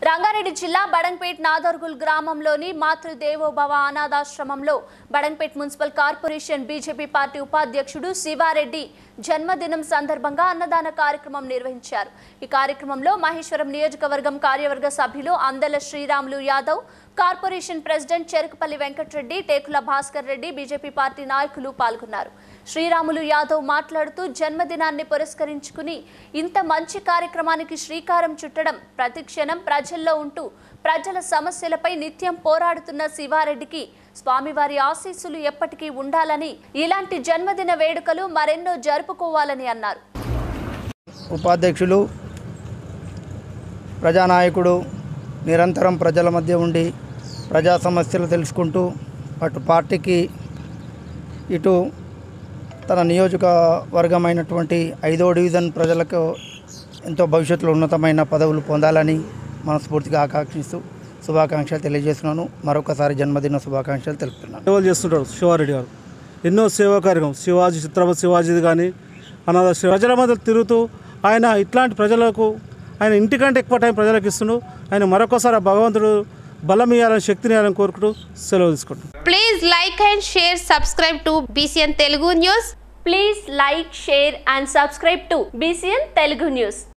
రంగారెడ్డి జిల్లా బడంపేట్ నాదర్గుల్ గ్రామంలోని మాతృదేవోభవ అనాథాశ్రమంలో Badampet municipal corporation BJP party ఉపాధ్యక్షుడు శివారెడ్డి జన్మదినం సందర్భంగా అన్నదాన కార్యక్రమం నిర్వహించారు ఈ కార్యక్రమంలో మహేశ్వరం నియోజకవర్గం కార్యవర్గ సభ్యులు Andala Sriramulu Yadav corporation president Cherukupalli Venkatareddy Tekula Bhaskar Reddy BJP party నాయకులు పాల్గొన్నారు శ్రీరాములు యాదవ్ మాట్లాడుతూ జన్మదినాన్ని పురస్కరించుకుని ఇంత మంచి కార్యక్రమానికి శ్రీకారం చుట్టడం ప్రతిక్షణం ప్రజల్లో ఉంటూ ప్రజల సమస్యలపై నిత్యం పోరాడుతున్న శివారెడ్డికి స్వామివారి ఆశీస్సులు ఎప్పటికీ ఉండాలని ఇలాంటి జన్మదిన వేడుకలు మరెన్నో జరుపుకోవాలని అన్నారు ఉపాధ్యక్షులు ప్రజానాయకుడు నిరంతరం ప్రజల మధ్య ఉండి ప్రజా సమస్యలు తెలుసుకుంటూ అటు పార్టీకి ఇటు తన నియోజకవర్గమైనటువంటి ఐదో డివిజన్ ప్రజలకు ఎంతో భవిష్యత్తులో ఉన్నతమైన పదవులు పొందాలని మనస్ఫూర్తిగా ఆకాంక్షిస్తూ శుభాకాంక్షలు తెలియజేస్తున్నాను మరొకసారి జన్మదిన శుభాకాంక్షలు తెలుపుతున్నాను సేవలు చేస్తుంటాడు శివారెడ్డి గారు ఎన్నో సేవా కార్యక్రమం శివాజీ చిత్రపతి శివాజీది కానీ అనాథ శివ- ప్రజల మధ్య తిరుగుతూ ఆయన ఇట్లాంటి ప్రజలకు ఆయన ఇంటికంటే ఎక్కువ టైం ప్రజలకు ఇస్తుండు ఆయన మరొకసారి ఆ భగవంతుడు బలం ఇవ్వాలని శక్తిని ఇవ్వాలని కోరుకుంటూ సెలవు తీసుకుంటాం Please like and share, subscribe to BCN Telugu News. Please like share and subscribe to BCN Telugu news